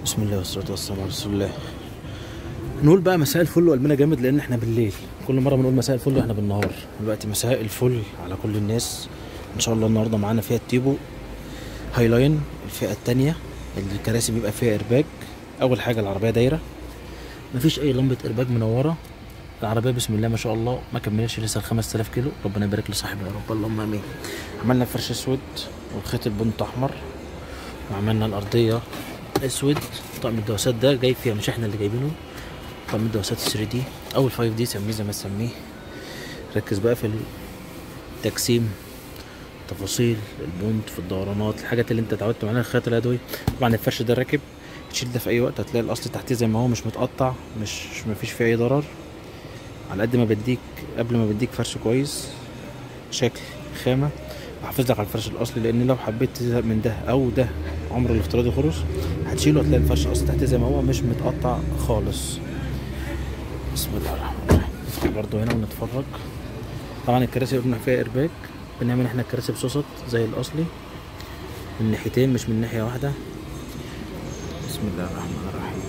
بسم الله والصلاة والسلام على رسول الله نقول بقى مساء الفل وقلبنا جامد لان احنا بالليل كل مرة بنقول مساء الفل واحنا بالنهار دلوقتي مساء الفل على كل الناس ان شاء الله النهاردة معانا فيها التيبو هاي لاين الفئة التانية اللي الكراسي بيبقى فيها ارباج اول حاجة العربية دايرة مفيش اي لمبة ارباج منورة العربية بسم الله ما شاء الله ما كملتش لسه ال 5000 كيلو ربنا يبارك لصاحبها يا رب اللهم امين عملنا فرش اسود والخيط البنط احمر وعملنا الارضية اسود طقم الدواسات ده جاي فيها مش احنا اللي جايبينه طقم الدواسات 3 دي او ال 5 دي سميه زي ما تسميه ركز بقى في التجسيم تفاصيل البونت في الدورانات الحاجات اللي انت اتعودت معاها الخيط اليدوي طبعا الفرش ده راكب تشيل ده في اي وقت هتلاقي الاصل تحتيه زي ما هو مش متقطع مش مفيش فيه اي ضرر على قد ما بديك قبل ما بديك فرش كويس شكل خامه بحافظ لك على الفرش الاصلي لان لو حبيت تزهق من ده او ده عمر الافتراضي خلص هتشيله هتلاقي الفرش اصلا تحت زي ما هو مش متقطع خالص بسم الله الرحمن الرحيم نفتح برضو هنا ونتفرج طبعا الكراسي اللي فيها ارباك بنعمل احنا الكراسي بصوصت زي الاصلي من ناحيتين مش من ناحيه واحده بسم الله الرحمن الرحيم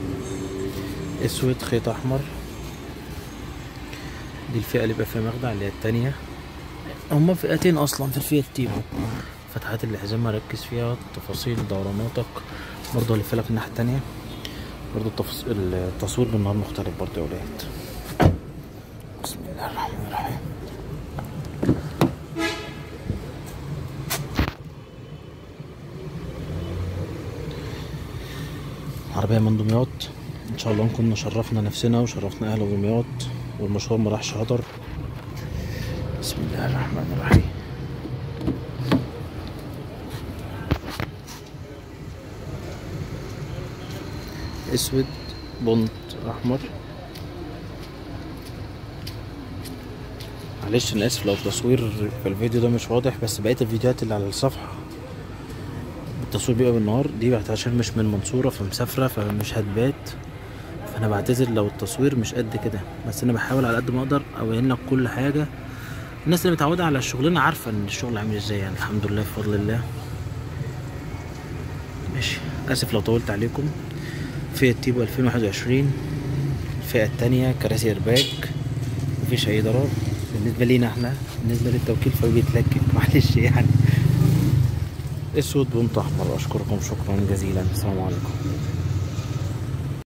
اسود خيط احمر دي الفئه اللي بيبقى فيها مخدع اللي هي التانية هما فئتين اصلا في الفئه التيبو فتحات الحزام ركز فيها تفاصيل دوراناتك برضه هلف لك الناحيه التانية برضه التفص... التصوير بالنهار مختلف برضه يا ولاد بسم الله الرحمن الرحيم عربية من دمياط ان شاء الله نكون شرفنا نفسنا وشرفنا اهل دمياط والمشوار ما راحش هدر بسم الله الرحمن الرحيم اسود بنط احمر معلش انا اسف لو التصوير في الفيديو ده مش واضح بس بقيه الفيديوهات اللي على الصفحه التصوير بيبقى بالنهار دي بقت عشان مش من المنصوره فمسافره فمش هتبات فانا بعتذر لو التصوير مش قد كده بس انا بحاول على قد ما اقدر ابين لك كل حاجه الناس اللي متعوده على شغلنا عارفه ان الشغل عامل ازاي يعني الحمد لله بفضل الله ماشي اسف لو طولت عليكم فئة تيبو 2021 الفئة التانية كراسي ارباك مفيش اي ضرر بالنسبة لينا احنا بالنسبة للتوكيل فبيتلكك معلش يعني اسود بنط احمر اشكركم شكرا جزيلا السلام عليكم